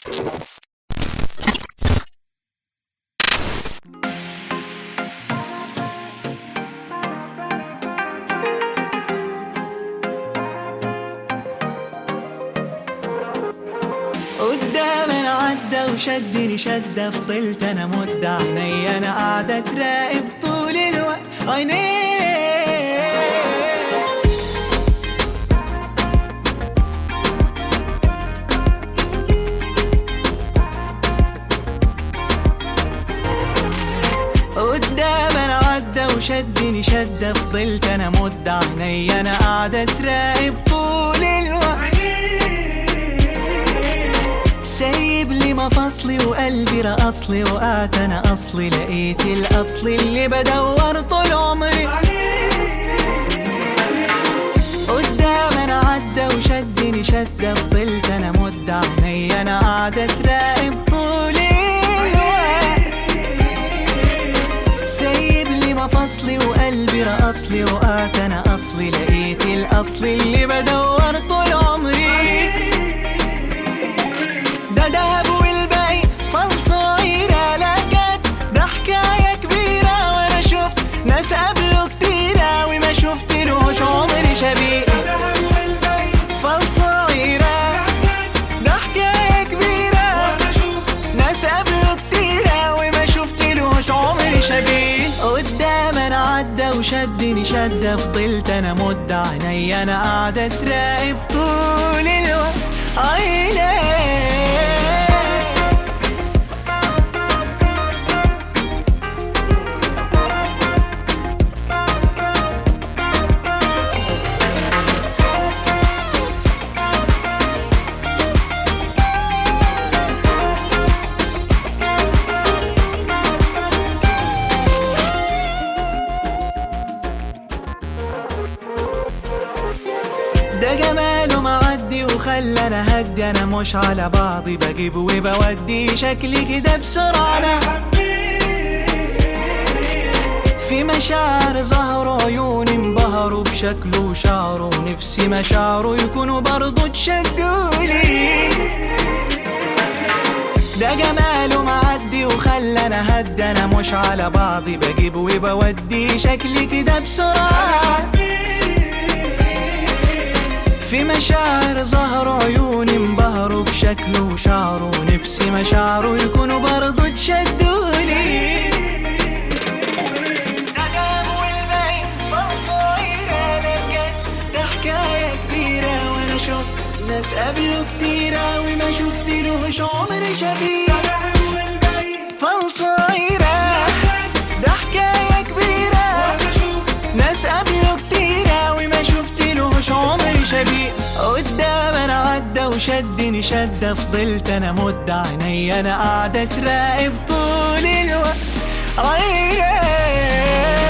قدامنا عدى وشدني شدة فضلت انا مدة عيني انا قاعدة تراقب طول الوقت عيني قدامنا عدى وشدني شدة فضلت انا مدة عيني انا قاعدة تراقب طول الوقت سايب لي مفاصلي وقلبي رقصلي وقعت انا اصلي لقيت الاصل اللي بدور طول عمري قدام انا عدى وشدني شدة فضلت انا مدة عيني انا قاعدة تراقب طول الوقت سايب لي مفاصلي وقلبي رقصلي وقعت انا اصلي لقيت الاصل اللي بدور طول عمري ده دهب والباقي فالصغيرة لا جد ده حكاية كبيرة وانا شفت ناس قبله كتيرة وما شفت لهوش عمري شبيه فالصغيرة ده حكاية كبيرة ناس قبله كتيرة وما شفت لهوش عمري شبيه قدام انا عدى وشدني شدة فضلت انا مدة عيني انا قاعدة تراقب طول الوقت عيني ده جماله معدي وخلى هدي انا مش على بعضي بجيب وبودي شكلي كده بسرعة انا في مشاعر ظهر عيوني انبهروا بشكله وشعره نفسي مشاعره يكونوا برضو تشدولي ده جماله معدي وخلى انا هدي انا مش على بعضي بجيب وبودي شكلي كده بسرعة في مشاعر ظهر عيوني انبهروا بشكله وشعره نفسي مشاعره يكونوا برضو تشدولي ندم والباقي فالصغيرة لا بجد ده حكاية كبيرة وانا شفت ناس قبله كتيرة وما شفت لهوش عمر شبيه فالصغيرة ده حكاية كبيرة ناس قبله كتيرة وما شفت لهوش عمر شبيه قدام انا عدى وشدني شدة فضلت انا مدة عيني انا قاعدة تراقب طول الوقت عيني